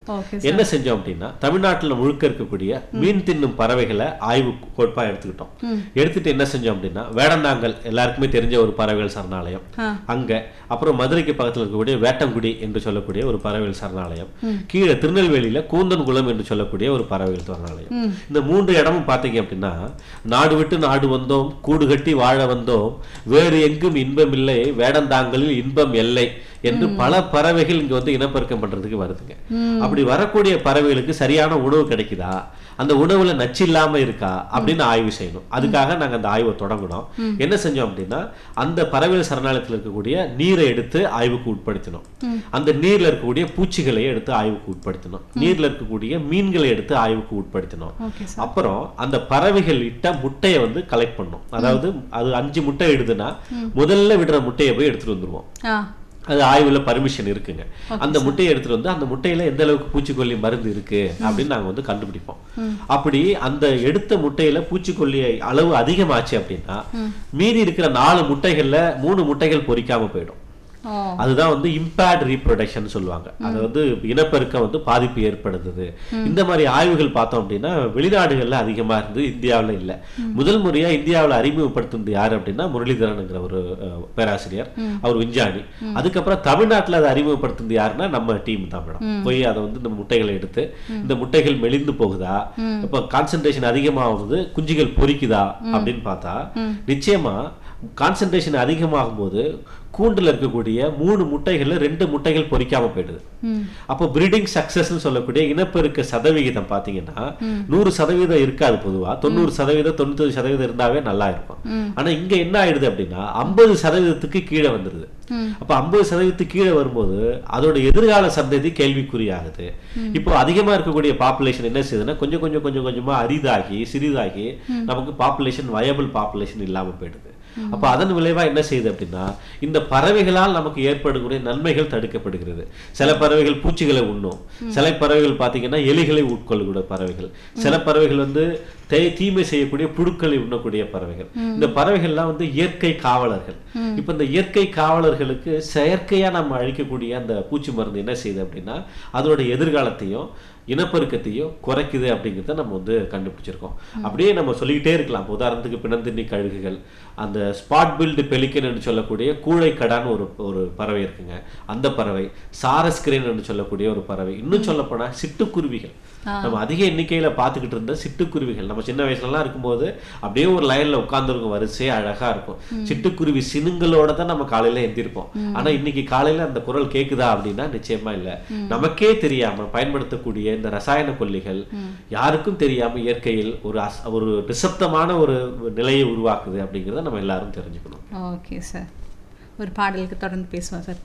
Okay என்ன செஞ்சோம் அப்படின்னா தமிழ்நாட்டுல முழுக்க இருக்கக்கூடிய மீன் தின்னும் பறவைகளை ஆய்வு கோட்பா எடுத்துக்கிட்டோம் எடுத்துட்டு என்ன செஞ்சோம் அப்படின்னா வேடந்தாங்கல் எல்லாருக்குமே தெரிஞ்ச ஒரு பறவைகள் சரணாலயம் ஆ. அங்க அப்புறம் மதுரைக்கு பக்கத்துல இருக்கக்கூடிய வேட்டங்குடி என்று சொல்லக்கூடிய ஒரு பறவைகள் சரணாலயம் கீழே திருநெல்வேலியில கூந்தன்குளம் என்று சொல்லக்கூடிய ஒரு பறவைகள் சரணாலயம் இந்த மூன்று இடமும் பார்த்தீங்க அப்படின்னா நாடு விட்டு நாடு வந்தோம் கூடு கட்டி வாழ வந்தோம் வேறு எங்கும் இன்பம் இல்லை வேடந்தாங்கலில் இன்பம் எல்லை என்று பல பறவைகள் இங்க வந்து இனப்பெருக்கம் பண்றதுக்கு வருதுங்க அப்படி வரக்கூடிய பறவைகளுக்கு சரியான உணவு கிடைக்குதா அந்த உணவுல நச்சு இல்லாம இருக்கா அப்படின்னு ஆய்வு செய்யணும் அதுக்காக நாங்க அந்த ஆய்வை தொடங்கினோம் என்ன செஞ்சோம் அப்படின்னா அந்த பறவைகள் சரணாலயத்தில் இருக்கக்கூடிய நீரை எடுத்து ஆய்வுக்கு உட்படுத்தினோம் அந்த நீர்ல இருக்கக்கூடிய பூச்சிகளை எடுத்து ஆய்வுக்கு உட்படுத்தினோம் நீர்ல இருக்கக்கூடிய மீன்களை எடுத்து ஆய்வுக்கு உட்படுத்தினோம் ஓகே அப்புறம் அந்த பறவைகள் இட்ட முட்டையை வந்து கலெக்ட் பண்ணோம் அதாவது அது அஞ்சு முட்டை இடுதுன்னா முதல்ல விடுற முட்டையை போய் எடுத்துட்டு வந்துருவோம் ஆ அது ஆய்வுல பர்மிஷன் இருக்குங்க அந்த முட்டையை எடுத்துட்டு வந்து அந்த முட்டையில எந்த அளவுக்கு பூச்சிக்கொல்லி மருந்து இருக்கு அப்படின்னு நாங்க வந்து கண்டுபிடிப்போம் அப்படி அந்த எடுத்த முட்டையில பூச்சிக்கொல்லி அளவு அதிகமாச்சு அப்படின்னா மீதி இருக்கிற நாலு முட்டைகள்ல மூணு முட்டைகள் பொரிக்காம போயிடும் ஓ அதுதான் வந்து இம்பேர்ட் ரீப்ரொடக்ஷன் சொல்லுவாங்க அது வந்து இனப்பெருக்கம் வந்து பாதிப்பு ஏற்படுத்துது இந்த மாதிரி ஆய்வுகள் பார்த்தோம் அப்படின்னா வெளிநாடுகள்ல அதிகமா இருந்து இந்தியாவுல இல்ல முதல் முறையா இந்தியாவுல அறிமுகப்படுத்துனது யாரு அப்படின்னா முரளிதரனுங்கிற ஒரு அஹ், பேராசிரியர் அவர் விஞ்ஞானி அதுக்கப்புறம் தமிழ்நாட்டுல அதை அறிமுகப்படுத்துனது யாருன்னா நம்ம டீம் தான் மேடம் போய் அதை வந்து இந்த முட்டைகளை எடுத்து இந்த முட்டைகள் மெலிந்து போகுதா இப்ப கான்சென்ட்ரேஷன் அதிகமாகுது குஞ்சுகள் பொரிக்குதா அப்படின்னு பார்த்தா நிச்சயமா கான்சென்ட்ரேஷன் அதிகமாகும் போது கூண்டுல இருக்கக்கூடிய மூணு முட்டைகள்ல ரெண்டு முட்டைகள் பொரிக்காம போயிடுது அப்போ பிரீடிங் சக்சஸ்னு சொல்லக்கூடிய இனப்பெருக்க சதவிகிதம் பாத்தீங்கன்னா நூறு சதவீதம் இருக்காது பொதுவா தொண்ணூறு சதவீதம் தொண்ணூத்தி சதவீதம் இருந்தாவே நல்லா இருக்கும் ஆனா இங்க என்ன ஆயிடுது அப்படின்னா ஐம்பது சதவீதத்துக்கு கீழே வந்துருது அப்ப ஐம்பது சதவீதத்துக்கு கீழே வரும்போது அதோட எதிர்கால சந்ததி கேள்விக்குறியாகுது இப்போ அதிகமா இருக்கக்கூடிய பாப்புலேஷன் என்ன செய்யுதுன்னா கொஞ்சம் கொஞ்சம் கொஞ்சம் கொஞ்சமா அரிதாகி சிறிதாகி நமக்கு பாப்புலேஷன் வயபிள் பாப்புலேஷன் இல்லாம போயிடுது அப்ப அதன் விளைவா என்ன செய்யுது அப்படின்னா இந்த பறவைகளால் நமக்கு ஏற்படக்கூடிய நன்மைகள் தடுக்கப்படுகிறது சில பறவைகள் பூச்சிகளை உண்ணும் சில பறவைகள் பாத்தீங்கன்னா எலிகளை உட்கொள்ளக்கூடிய பறவைகள் சில பறவைகள் வந்து தே- தீமை செய்யக்கூடிய புழுக்களை உண்ணக்கூடிய பறவைகள் இந்த பறவைகள்லாம் வந்து இயற்கை காவலர்கள் இப்ப இந்த இயற்கை காவலர்களுக்கு செயற்கையா நம்ம அழிக்கக்கூடிய அந்த பூச்சி மருந்து என்ன செய்யுது அப்படின்னா அதோட எதிர்காலத்தையும் இனப்பெருக்கத்தையும் குறைக்குது அப்படிங்கிறத நம்ம வந்து கண்டுபிடிச்சிருக்கோம் அப்படியே நம்ம சொல்லிக்கிட்டே இருக்கலாம் இப்ப உதாரணத்துக்கு பிணந்தின்னி கழுகுகள் அந்த ஸ்பாட் பில்டு பெலிக்கன் என்று சொல்லக்கூடிய கூழைக்கடான்னு ஒரு ஒரு பறவை இருக்குங்க அந்த பறவை சாரஸ்கிரேன் என்று சொல்லக்கூடிய ஒரு பறவை இன்னும் சொல்லப்போனா சிட்டுக்குருவிகள் நம்ம அதிக எண்ணிக்கையில பார்த்துக்கிட்டு இருந்த சிட்டுக்குருவிகள் நம்ம சின்ன வயசுலலாம் இருக்கும்போது அப்படியே ஒரு லைன்ல உட்கார்ந்துருக்கும் வரிசையா அழகா இருக்கும் சிட்டுக்குருவி சினுங்களோட தான் நம்ம காலையில எந்திருப்போம் ஆனா இன்னைக்கு காலையில அந்த குரல் கேக்குதா அப்படின்னா நிச்சயமா இல்ல நமக்கே தெரியாம பயன்படுத்தக்கூடிய இந்த ரசாயன கொல்லிகள் யாருக்கும் தெரியாம இயற்கையில் ஒரு அஸ்- ஒரு நிசப்தமான ஒரு நிலையை உருவாக்குது அப்படிங்கறத நம்ம எல்லாரும் தெரிஞ்சுக்கணும் ஓகே சார் ஒரு பாடலுக்கு தொடர்ந்து பேசுவோம் சார்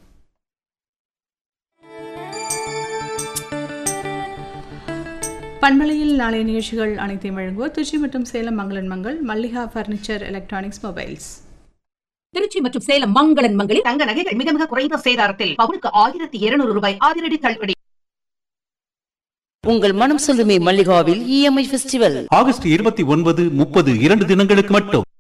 பண்பலையில் நாளைய நிகழ்ச்சிகள் அனைத்தையும் வழங்குவோர் திருச்சி மற்றும் Salem Mangalan Mangal Mallika furniture electronics mobiles Trichy மற்றும் சேலம் மங்களன் மங்களில் தங்க நகைகள் மிக மிக குறைந்த சேதாரத்தில் பவுனுக்கு ஆயிரத்தி இருநூறு ரூபாய் அதிரடி தள்ளுபடி உங்கள் மனம் சொல்லுமே மல்லிகாவில் இஎம்ஐ ஃபெஸ்டிவல் ஆகஸ்ட் இருபத்தி ஒன்பது முப்பது இரண்டு தினங்களுக்கு மட்டும்